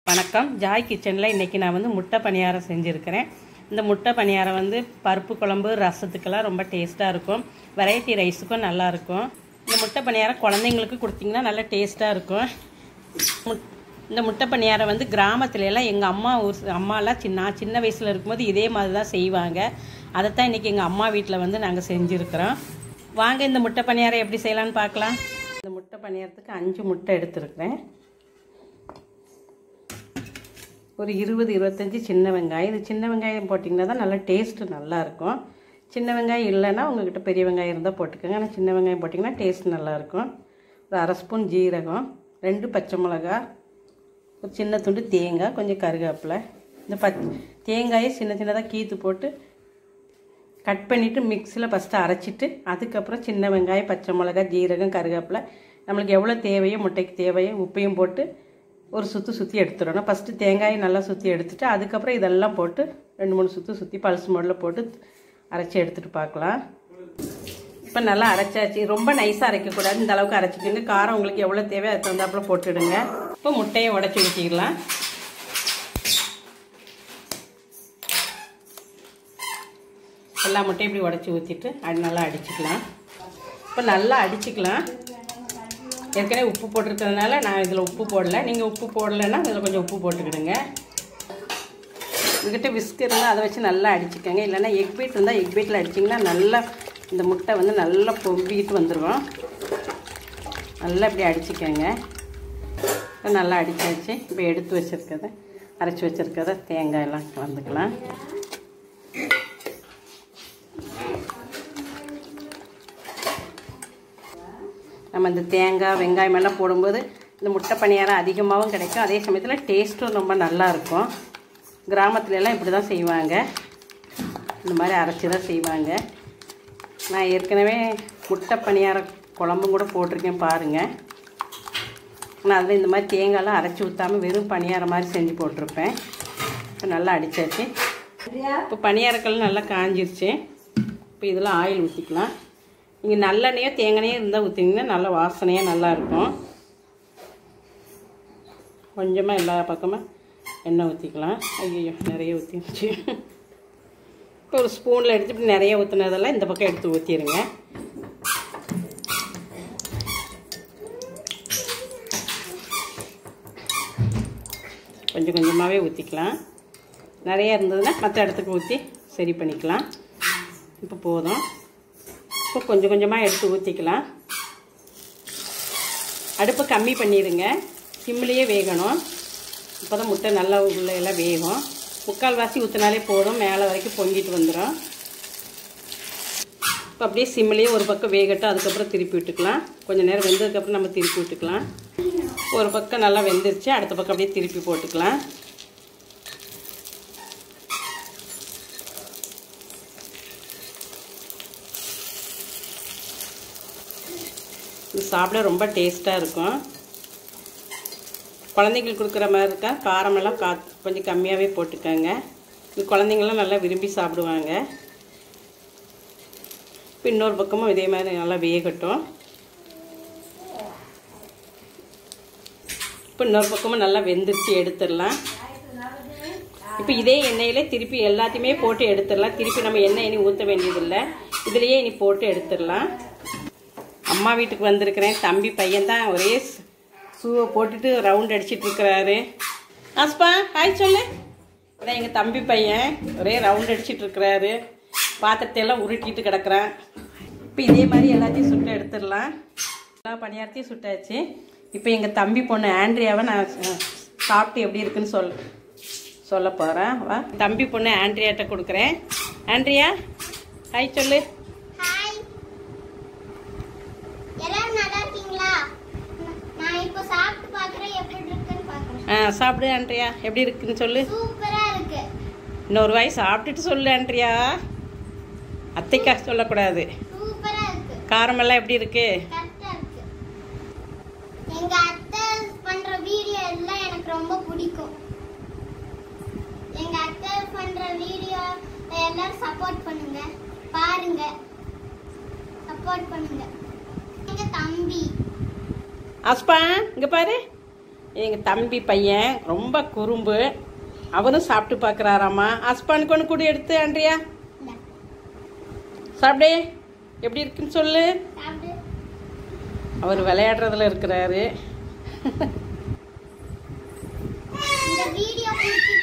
வணக்கம் ஜாய் கிச்சனில் இன்றைக்கி நான் வந்து முட்டை பணியாரம் செஞ்சுருக்கிறேன் இந்த முட்டை பணியாரம் வந்து பருப்பு குழம்பு ரசத்துக்கெல்லாம் ரொம்ப டேஸ்ட்டாக இருக்கும் வெரைட்டி ரைஸுக்கும் நல்லாயிருக்கும் இந்த முட்டை பணியாரம் குழந்தைங்களுக்கு கொடுத்தீங்கன்னா நல்லா டேஸ்ட்டாக இருக்கும் முட்- இந்த முட்டை பணியாரம் வந்து கிராமத்துல எல்லாம் எங்கள் அம்மா ஊர் அம்மாலாம் சின்ன நான் சின்ன வயசில் இருக்கும்போது இதே மாதிரி தான் செய்வாங்க அதைத்தான் இன்றைக்கி எங்கள் அம்மா வீட்டில் வந்து நாங்கள் செஞ்சுருக்கிறோம் வாங்க இந்த முட்டை பணியாரம் எப்படி செய்யலான்னு பார்க்கலாம் இந்த முட்டை பணியாரத்துக்கு அஞ்சு முட்டை எடுத்துருக்கிறேன் ஒரு இருபது இருபத்தஞ்சி சின்ன வெங்காயம் இது சின்ன வெங்காயம் போட்டிங்கன்னா தான் நல்லா டேஸ்ட்டு நல்லாயிருக்கும் சின்ன வெங்காயம் இல்லைன்னா உங்ககிட்ட பெரிய வெங்காயம் இருந்தால் போட்டுக்கோங்க ஆனால் சின்ன வெங்காயம் போட்டிங்கன்னா டேஸ்ட் நல்லாயிருக்கும் ஒரு அரை ஸ்பூன் ஜீரகம் ரெண்டு பச்சை மிளகா ஒரு சின்ன துண்டு தேங்காய் கொஞ்சம் கருவேப்பிலை இந்த பச் தேங்காயை சின்ன சின்னதாக கீத்து போட்டு கட் பண்ணிவிட்டு மிக்ஸியில் ஃபஸ்ட்டு அரைச்சிட்டு அதுக்கப்புறம் சின்ன வெங்காயம் பச்சை மிளகா ஜீரகம் கருவேப்பிலை நம்மளுக்கு எவ்வளோ தேவையோ முட்டைக்கு தேவையோ உப்பையும் போட்டு ஒரு சுற்றி சுற்றி எடுத்துடணும் ஃபஸ்ட்டு தேங்காயை நல்லா சுற்றி எடுத்துட்டு அதுக்கப்புறம் இதெல்லாம் போட்டு ரெண்டு மூணு சுற்றி சுற்றி பல்ஸ் மோடில் போட்டு அரைச்சி எடுத்துகிட்டு பார்க்கலாம் இப்போ நல்லா அரைச்சாச்சு ரொம்ப நைஸாக அரைக்கக்கூடாது இந்த அளவுக்கு அரைச்சிக்கோங்க காரம் உங்களுக்கு எவ்வளோ தேவையோ அது தகுந்தாப்புல போட்டுடுங்க இப்போ முட்டையை உடச்சி ஊற்றிக்கலாம் எல்லா முட்டையும் இப்படி உடச்சி ஊற்றிட்டு அது நல்லா அடிச்சுக்கலாம் இப்போ நல்லா அடிச்சுக்கலாம் ஏற்கனவே உப்பு போட்டிருக்கிறதுனால நான் இதில் உப்பு போடல நீங்கள் உப்பு போடலைன்னா இதில் கொஞ்சம் உப்பு போட்டுக்கிடுங்க உங்ககிட்ட விஸ்க் இருந்தால் அதை வச்சு நல்லா அடிச்சுக்கோங்க இல்லைன்னா எக் பீட் இருந்தால் எக் பீட்டில் அடிச்சிங்கன்னா நல்லா இந்த முட்டை வந்து நல்லா பொம்பிட்டு வந்துடும் நல்லா இப்படி அடிச்சுக்கோங்க இப்போ நல்லா அடிச்சாச்சு இப்போ எடுத்து வச்சுருக்கத அரைச்சி வச்சுருக்கத தேங்காய் எல்லாம் கலந்துக்கலாம் நம்ம இந்த தேங்காய் வெங்காயம் எல்லாம் போடும்போது இந்த முட்டை பணியாரம் அதிகமாகவும் கிடைக்கும் அதே சமயத்தில் டேஸ்ட்டும் ரொம்ப நல்லா இருக்கும் கிராமத்துல எல்லாம் இப்படி தான் செய்வாங்க இந்த மாதிரி அரைச்சி தான் செய்வாங்க நான் ஏற்கனவே முட்டை பணியார குழம்பும் கூட போட்டிருக்கேன் பாருங்கள் நான் அதில் இந்த மாதிரி தேங்காய்லாம் அரைச்சி ஊற்றாமல் வெறும் பணியாரம் மாதிரி செஞ்சு போட்டிருப்பேன் இப்போ நல்லா அடித்தாச்சு இப்போ பணியாரக்கல் நல்லா காஞ்சிருச்சு இப்போ இதில் ஆயில் ஊற்றிக்கலாம் நீங்கள் நல்லெண்ணெயோ தேங்காயோ இருந்தால் ஊற்றிங்கன்னா நல்ல வாசனையாக நல்லாயிருக்கும் கொஞ்சமாக எல்லா பக்கமாக எண்ணெய் ஊற்றிக்கலாம் ஐயோ நிறைய ஊற்றிடுச்சு இப்போ ஒரு ஸ்பூனில் எடுத்து இப்படி நிறைய ஊற்றுனதெல்லாம் இந்த பக்கம் எடுத்து ஊற்றிடுங்க கொஞ்சம் கொஞ்சமாகவே ஊற்றிக்கலாம் நிறைய இருந்ததுன்னா மற்ற இடத்துக்கு ஊற்றி சரி பண்ணிக்கலாம் இப்போ போதும் இப்போ கொஞ்சம் கொஞ்சமாக எடுத்து ஊற்றிக்கலாம் அடுப்பை கம்மி பண்ணிடுங்க சிம்லேயே வேகணும் இப்போ தான் முட்டை நல்லா உள்ள எல்லாம் வேகும் முக்கால் வாசி ஊற்றினாலே போதும் மேலே வரைக்கும் பொங்கிட்டு வந்துடும் இப்போ அப்படியே சிம்லேயே ஒரு பக்கம் வேகட்டும் அதுக்கப்புறம் திருப்பி விட்டுக்கலாம் கொஞ்சம் நேரம் வெந்ததுக்கப்புறம் நம்ம திருப்பி விட்டுக்கலாம் ஒரு பக்கம் நல்லா வெந்துருச்சு அடுத்த பக்கம் அப்படியே திருப்பி போட்டுக்கலாம் இது சாப்பிட ரொம்ப டேஸ்ட்டாக இருக்கும் குழந்தைங்களுக்கு கொடுக்குற மாதிரி இருக்கா காரமெல்லாம் கா கொஞ்சம் கம்மியாகவே போட்டுக்கோங்க இது குழந்தைங்களாம் நல்லா விரும்பி சாப்பிடுவாங்க இப்போ இன்னொரு பக்கமும் இதே மாதிரி நல்லா வேகட்டும் இப்போ இன்னொரு பக்கமும் நல்லா வெந்துருச்சு எடுத்துடலாம் இப்போ இதே எண்ணெயிலே திருப்பி எல்லாத்தையுமே போட்டு எடுத்துடலாம் திருப்பி நம்ம எண்ணெய் இனி ஊற்ற வேண்டியதில்லை இதுலேயே இனி போட்டு எடுத்துடலாம் அம்மா வீட்டுக்கு வந்திருக்கிறேன் தம்பி பையன் தான் ஒரே ஷூவை போட்டுட்டு ரவுண்ட் அடிச்சிட்டு இருக்கிறாரு ஆஸ்பா ஹாய் சொல்லு அதான் எங்கள் தம்பி பையன் ஒரே ரவுண்ட் அடிச்சிட்டு இருக்கிறாரு பாத்திரத்தை எல்லாம் உருட்டிட்டு கிடக்குறான் இப்போ இதே மாதிரி எல்லாத்தையும் சுட்டு எடுத்துடலாம் எல்லா பணியாரத்தையும் சுட்டாச்சு இப்போ எங்கள் தம்பி பொண்ணு ஆண்ட்ரியாவை நான் ச- சாப்பிட்டு எப்படி இருக்குன்னு சொல் சொல்ல போகிறேன் வா தம்பி பொண்ணு ஆண்ட்ரியாட்ட கொடுக்குறேன் ஆண்ட்ரியா ஹாய் சொல்லு ஹாய் எல்லாரும் நல்லா இருக்கீங்களா நான் இப்போ சாப்பிட்டு பார்க்குறேன் எப்படி இருக்குன்னு பார்க்குறேன் ஆ சாப்பிடு ஆண்ட்ரியா எப்படி இருக்குன்னு சொல்லு சூப்பரா இருக்கு இன்னொரு வாய் சாப்பிட்டுட்டு சொல்லு ஆண்ட்ரியா அத்தைக்கா சொல்லக்கூடாது சூப்பரா இருக்கு காரமெல்லாம் எப்படி இருக்கு கரெக்டா இருக்கு எங்க அத்தை பண்ற வீடியோ எல்லாம் எனக்கு ரொம்ப பிடிக்கும் எங்க அத்தை பண்ற வீடியோ எல்லாரும் சப்போர்ட் பண்ணுங்க பாருங்க சப்போர்ட் பண்ணுங்க எங்க தம்பி அஸ்பா இங்க பாரு எங்கள் தம்பி பையன் ரொம்ப குறும்பு அவரும் சாப்பிட்டு பார்க்குறாராம்மா ஹஸ்பண்டுக்கு ஒன்று கூட எடுத்து ஆண்ட்ரியா இந்தா, சாப்பிடே எப்படி இருக்குன்னு சொல்லு சாப்பிடு அவர் விளையாடுறதுல இருக்கிறாரு இந்த வீடியோ பிடிச்சிருந்தா